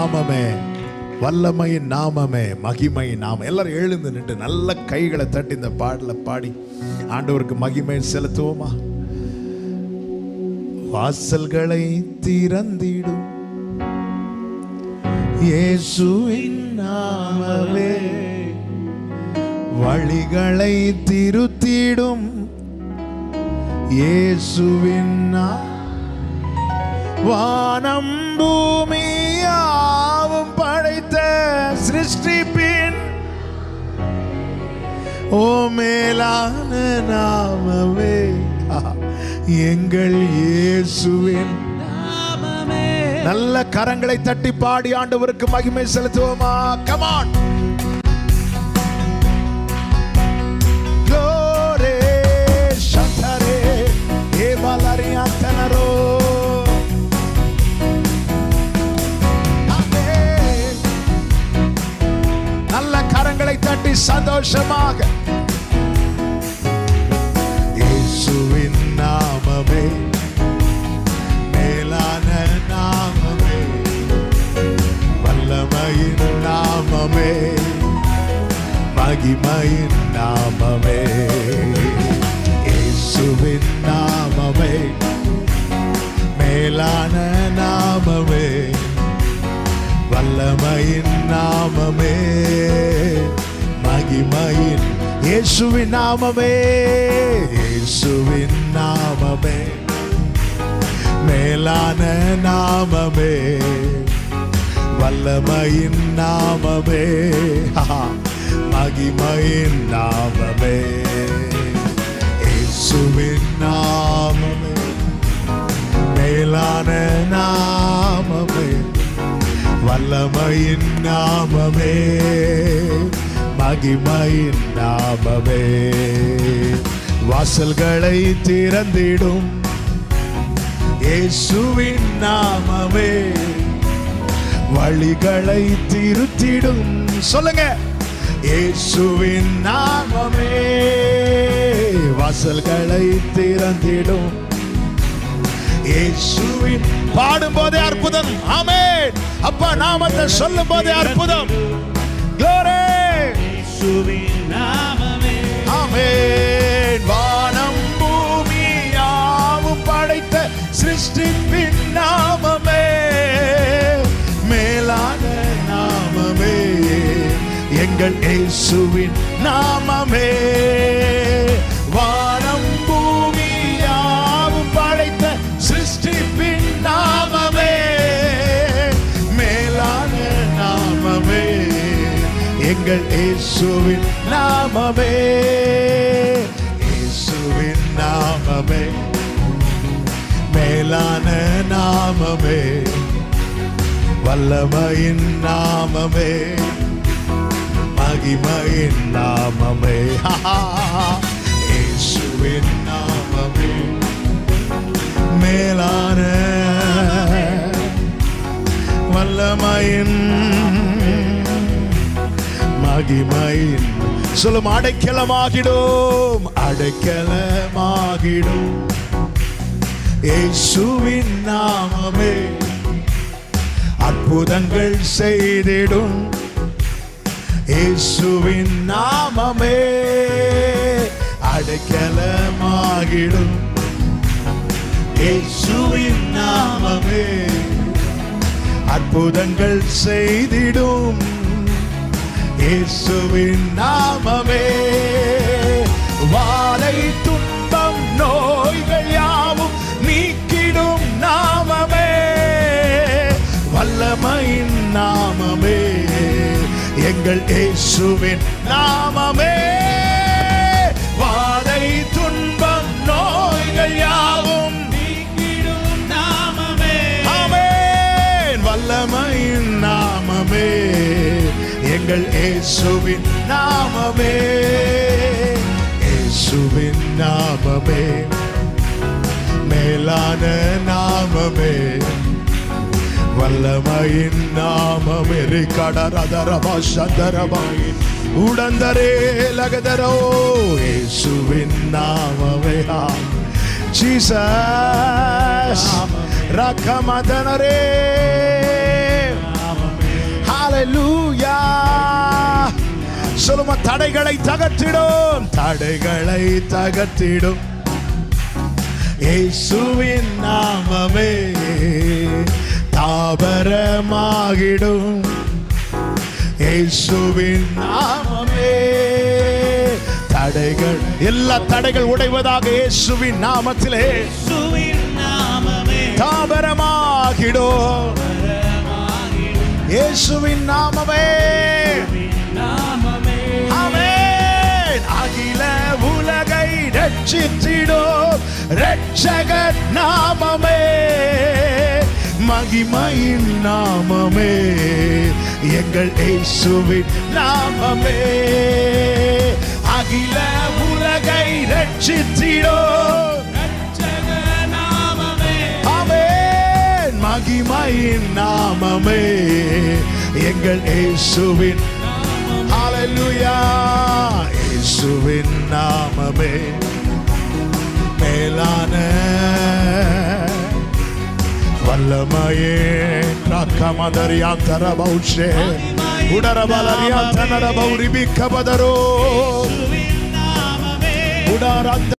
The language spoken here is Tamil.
நாமமே வல்லமையின் நாமமே மகிமை நாமம் எல்லாரும் எழுந்து நின்று நல்ல கைகளை தட்டி இந்த பாடல பாடி ஆண்டவருக்கு மகிமை செலுத்துவோமா வாசல்களை திறந்திடும் இயேசுவின் நாமமே வழிகளை திருத்திடும் இயேசுவின் நா- வானம் பூமியாவும் படைத்த சிருஷ்டிப்பின் ஓ மேலான நாமமே ஆஹா. எங்கள் இயேசுவின் நல்ல கரங்களை தட்டி பாடி ஆண்டவருக்கு மகிமை செலுத்துவோமா come on Glory, Shantare, Evalariantanaro. Amen. நல்ல கரங்களை தட்டி சந்தோஷமாக இயேசுவின் நாமமே மேலான நாமமே வல்லமையின் நாமமே மகிமையின் நாமமே இயேசுவின் நாமமே மேலான நாமமே வல்லமையின் நாமமே மகிமையின் இயேசுவின் நாமமே இயேசுவின் நாமமே மேலான நாமமே வல்லமையின் நாமமே ஆஹா. மகிமையின் நாமமே இயேசுவின் நாமமே மேலான நாமமே வல்லமையின் நாமமே மகிமையின் நாமமே வாசல்களை திறந்திடும் இயேசுவின் நாமமே வழிகளை திருத்திடும் சொல்லுங்க இயேசுவின் நாமமே வாசல்களை திறந்திடும் இயேசுவின் பாடும் போதே அற்புதம் ஆமென் அப்பா நாமத்தை சொல்லும் போதே அற்புதம் Glory. ஆமென் வானம் பூமி யாவும் படைத்த சிருஷ்டிப்பின் நாமமே மேலான நாமமே எங்கள் இயேசுவின் நாமமே வானம் பூமி யாவும் படைத்த சிருஷ்டிப்பின் நாமமே மேலான நாமமே எங்கள் இயேசுவின் நாமமே இயேசுவின் நாமமே மேலான நாமமே வல்லமையின் நாமமே மகிமையின் நாமமே இயேசுவின் நாமமே மேலான வல்லமையின் மகிமையின் சொல்லும் அடைக்கலமாகிடும் அடைக்கலமாகிடும் இயேசுவின் நாமமே அற்புதங்கள் செய்திடும் இயேசுவின் நாமமே அடைக்கலமாகிடும் இயேசுவின் நாமமே அற்புதங்கள் செய்திடும் இயேசுவின் நாமமே வாழை துன்பம் நோய்கள் யாவும் நீக்கிடும் நாமமே வல்லமையின் நாமமே எங்கள் இயேசுவின் நாமமே வாழை துன்பம் நோய்கள் யாவும் நீக்கிடும் நாமமே ஆமென் வல்லமையின் நாமமே எங்கள் இயேசுவின் நாமமே இயேசுவின் நாமமே மேலான நாமமே வல்லமையின் நாமமே ரிகடரதரபா சந்தரபாய் உடந்தரே லகதரோ இயேசுவின் நாமமே ஜீசஸ் ரக்கமதனரே சொல்லுமா தடைகளை தகற்றிடும் தடைகளை தகற்றிடும் இயேசுவின் நாமமே தாபரமாகிடும் இயேசுவின் நாமமே தடைகள் எல்லா தடைகள் உடைவதாக இயேசுவின் நாமத்திலே இயேசுவின் நாமமே தாபரமாகிடும் இயேசுவின் நாமமே நாமமே ஆமென் அகில உலகை ரட்சித்திடும் ரட்சகர் நாமமே மகிமையின் நாமமே எங்கள் இயேசுவின் நாமமே அகில உலகை ரட்சித்திடும் ரட்சக நாமமே ஆமென் மகிமையின் நாமமே எங்கள் இயேசுவின் ஹalleluya இயேசுவின் நாமமே மேலான வல்லமையே ராக்கமதரியா தரபௌஷே உடரபலரியா தனரபௌரிபிக்கபதரோ இயேசுவின் நாமமே உடரந்த